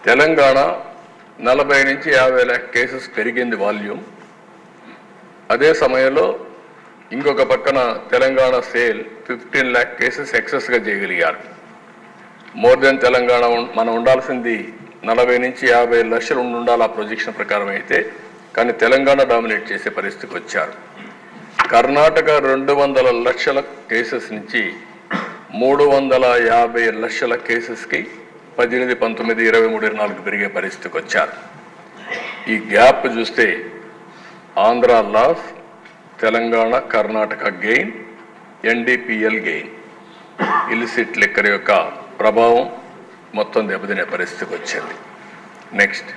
తెలంగాణ నలభై నుంచి యాభై ల్యాక్ కేసెస్ పెరిగింది వాల్యూమ్ అదే సమయంలో ఇంకొక పక్కన Telangana sale fifteen lakh cases ఎక్సెస్గా చేయగలిగారు మోర్ దెన్ తెలంగాణ ఉం- మనం ఉండాల్సింది నలభై నుంచి యాభై లక్షలు ఉండి ఉండాలి ఆ ప్రొజెక్షన్ ప్రకారం అయితే కానీ తెలంగాణ డామినేట్ చేసే పరిస్థితికి వచ్చారు కర్ణాటక రెండు వందల లక్షల కేసెస్ నుంచి మూడు వందల యాభై లక్షల కేసెస్కి పద్దెనిమిది పంతొమ్మిది ఇరవై మూడు ఇరవై నాలుగు పెరిగే పరిస్థితికి వచ్చారు ఈ గ్యాప్ చూస్తే Andhra loss Telangana Karnataka gain NDPL gain illicit liquor యొక్క ప్రభావం మొత్తం దెబ్బతినే పరిస్థితికి వచ్చింది నెక్స్ట్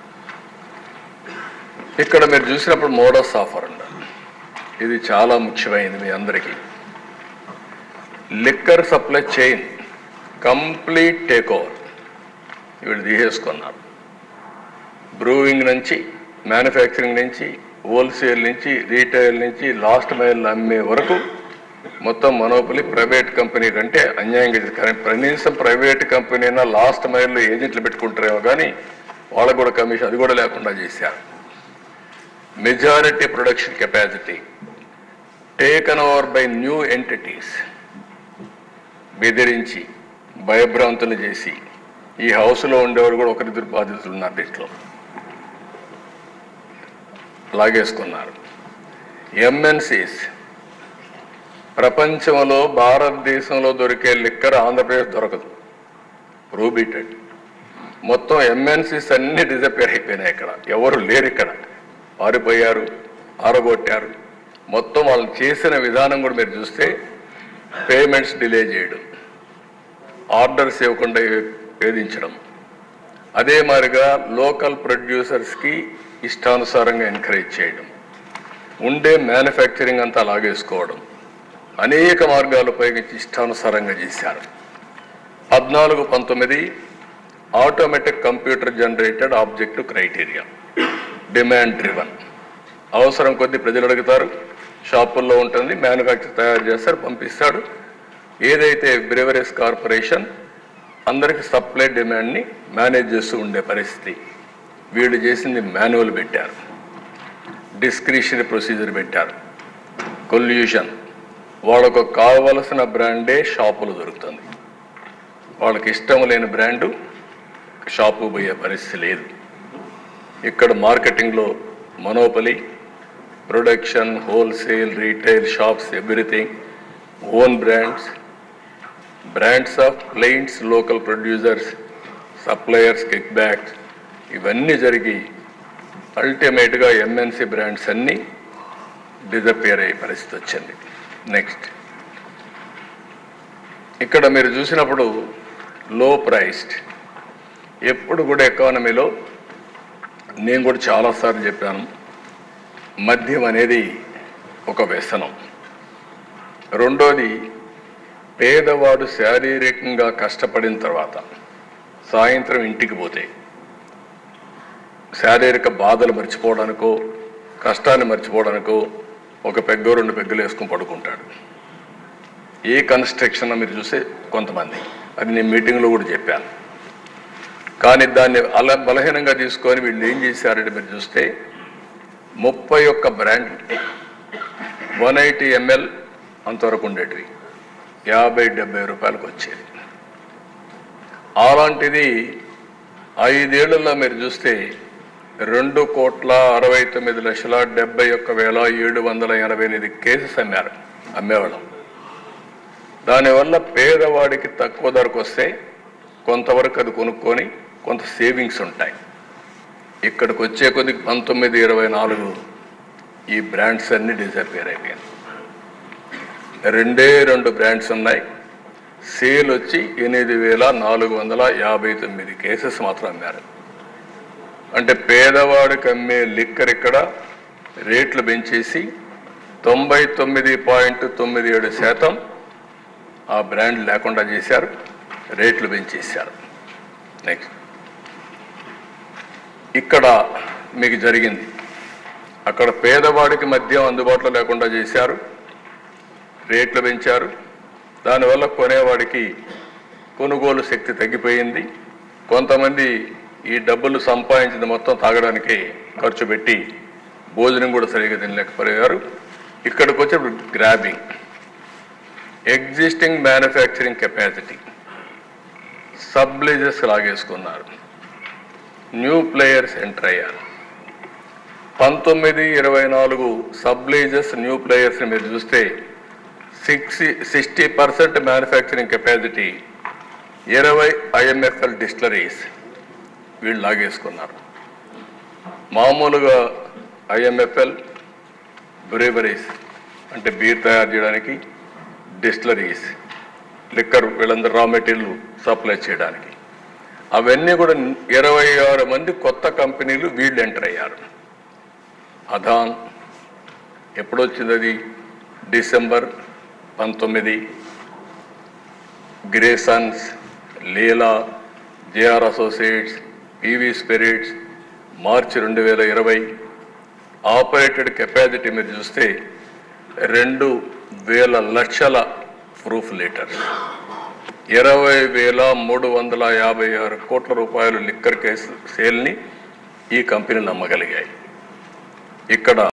ఇక్కడ మీరు చూసినప్పుడు మోడస్ ఆఫర్ ఉండాలి ఇది చాలా ముఖ్యమైనది మీ అందరికీ liquor supply chain complete take over వీళ్ళు తీసేసుకున్నారు బ్రూవింగ్ నుంచి మ్యానుఫ్యాక్చరింగ్ నుంచి హోల్సేల్ నుంచి రీటైల్ నుంచి లాస్ట్ మైల్ అమ్మే వరకు మొత్తం మనోపలి ప్రైవేట్ కంపెనీ కంటే అన్యాయంగా చేశారు. కానీ కనీసం ప్రైవేట్ కంపెనీ అయినా లాస్ట్ మైల్లో ఏజెంట్లు పెట్టుకుంటారేమో కానీ వాళ్ళకు కూడా కమిషన్ అది కూడా లేకుండా చేశారు majority production capacity taken over by new entities బెదిరించి భయభ్రాంతులు చేసి ఈ హౌస్లో ఉండేవారు కూడా ఒకరిద్దరు బాధితులు ఉన్నారు దీంట్లో లాగేసుకున్నారు ఎంఎన్సీస్ ప్రపంచంలో భారతదేశంలో దొరికే లిక్కర్ ఆంధ్రప్రదేశ్ దొరకదు రూబీటెడ్ మొత్తం ఎంఎన్సీస్ అన్ని డిజపేర్ అయిపోయినాయి ఇక్కడ ఎవరు లేరు ఇక్కడ పారిపోయారు ఆరగొట్టారు మొత్తం వాళ్ళు చేసిన విధానం కూడా మీరు చూస్తే పేమెంట్స్ డిలే చేయడం ఆర్డర్స్ ఇవ్వకుండా వేధించడం అదే మాదిరిగా లోకల్ ప్రొడ్యూసర్స్కి ఇష్టానుసారంగా ఎంకరేజ్ చేయడం ఉండే మ్యానుఫ్యాక్చరింగ్ అంతా లాగేసుకోవడం అనేక మార్గాలు ఉపయోగించి ఇష్టానుసారంగా చేశారు పద్నాలుగు పంతొమ్మిది automatic computer generated objective criteria demand driven అవసరం కొద్దీ ప్రజలు అడుగుతారు షాపుల్లో ఉంటుంది మ్యానుఫ్యాక్చర్ తయారు చేస్తారు పంపిస్తాడు ఏదైతే బ్రివరీస్ కార్పొరేషన్ అందరికి సప్లై డిమాండ్ని మేనేజ్ చేస్తూ ఉండే పరిస్థితి వీళ్ళు చేసింది మాన్యువల్ పెట్టారు డిస్క్రిషనరీ ప్రొసీజర్ పెట్టారు కొల్యూషన్ వాళ్ళకు కావలసిన బ్రాండే షాపులో దొరుకుతుంది వాళ్ళకి ఇష్టం లేని బ్రాండు షాపు పోయే పరిస్థితి లేదు ఇక్కడ మార్కెటింగ్లో monopoly production wholesale retail shops everything own brands brands of clients local producers suppliers kickbacks ఇవన్నీ జరిగి అల్టిమేట్గా ఎంఎన్సి బ్రాండ్స్ అన్నీ డిజపేర్ అయ్యే పరిస్థితి వచ్చింది నెక్స్ట్ ఇక్కడ మీరు చూసినప్పుడు లో ప్రైస్డ్ ఎప్పుడు కూడా ఎకానమీలో నేను కూడా చాలాసార్లు చెప్పాను మద్యం అనేది ఒక వ్యసనం రెండోది పేదవాడు శారీరకంగా కష్టపడిన తర్వాత సాయంత్రం ఇంటికి పోతే శారీరక బాధలు మర్చిపోవడానికో కష్టాన్ని మర్చిపోవడానికో ఒక పెగ్గో రెండు పెగ్గులు వేసుకుని పడుకుంటాడు ఏ కన్స్ట్రక్షన్ మీరు చూస్తే కొంతమంది అది నేను మీటింగ్లో కూడా చెప్పాను కానీ దాన్ని అలా బలహీనంగా తీసుకొని వీళ్ళు ఏం చేశారంటే మీరు చూస్తే ముప్పై ఒక్క బ్రాండ్ వన్ ఎయిటీ ఎంఎల్ అంతవరకు ఉండేటివి యాభై డెబ్బై రూపాయలకు వచ్చేది అలాంటిది ఐదేళ్లలో మీరు చూస్తే రెండు కోట్ల అరవై తొమ్మిది లక్షల డెబ్బై ఒక్క వేల ఏడు వందల ఎనభై ఎనిమిది కేసెస్ అమ్మారు అమ్మేవాళ్ళం దానివల్ల పేదవాడికి తక్కువ ధరకు వస్తే కొంతవరకు అది కొనుక్కొని కొంత సేవింగ్స్ ఉంటాయి ఇక్కడికి వచ్చే కొద్దికి పంతొమ్మిది ఇరవై నాలుగు ఈ బ్రాండ్స్ అన్ని డిసపేర్ అయిపోయాయి రెండే రెండు బ్రాండ్స్ ఉన్నాయి సేల్ వచ్చి ఎనిమిది వేల నాలుగు వందల యాభై తొమ్మిది కేసెస్ మాత్రం అమ్మారు అంటే పేదవాడికి అమ్మే లిక్కర్ ఇక్కడ రేట్లు పెంచేసి తొంభై తొమ్మిది పాయింట్ తొమ్మిది ఏడు శాతం ఆ బ్రాండ్ లేకుండా చేశారు రేట్లు పెంచేశారు నెక్స్ట్ ఇక్కడ మీకు జరిగింది అక్కడ పేదవాడికి మద్యం అందుబాటులో లేకుండా చేశారు రేట్లు పెంచారు దానివల్ల కొనేవాడికి కొనుగోలు శక్తి తగ్గిపోయింది కొంతమంది ఈ డబ్బులు సంపాదించింది మొత్తం తాగడానికి ఖర్చు పెట్టి భోజనం కూడా సరిగా తినలేకపోయారు ఇక్కడికి వచ్చేప్పుడు grabbing existing manufacturing capacity subleases లాగేసుకున్నారు న్యూ ప్లేయర్స్ ఎంటర్ అయ్యారు పంతొమ్మిది ఇరవై నాలుగు సబ్లేజెస్ న్యూ ప్లేయర్స్ మీరు చూస్తే sixty sixty percent manufacturing capacity ఇరవై ఐఎంఎఫ్ఎల్ డిస్టిలరీస్ వీళ్ళు లాగేసుకున్నారు మామూలుగా ఐఎంఎఫ్ఎల్ బ్రేవరీస్ అంటే బీర్ తయారు చేయడానికి డిస్టిలరీస్ లిక్కర్ వీళ్ళందరూ రా మెటీరియల్ సప్లై చేయడానికి అవన్నీ కూడా ఇరవై ఆరు మంది కొత్త కంపెనీలు వీళ్ళు ఎంటర్ అయ్యారు అదాన్ ఎప్పుడొచ్చింది అది డిసెంబర్ పంతొమ్మిది Graysons Leela JR associates PV spirits మార్చి రెండు వేల ఇరవై ఆపరేటెడ్ కెపాసిటీ మీరు చూస్తే రెండు వేల లక్షల ప్రూఫ్ లీటర్స్ ఇరవై వేల మూడు వందల యాభై ఆరు కోట్ల రూపాయలు లిక్కర్ కేసు సేల్ని ఈ కంపెనీలు అమ్మగలిగాయి ఇక్కడ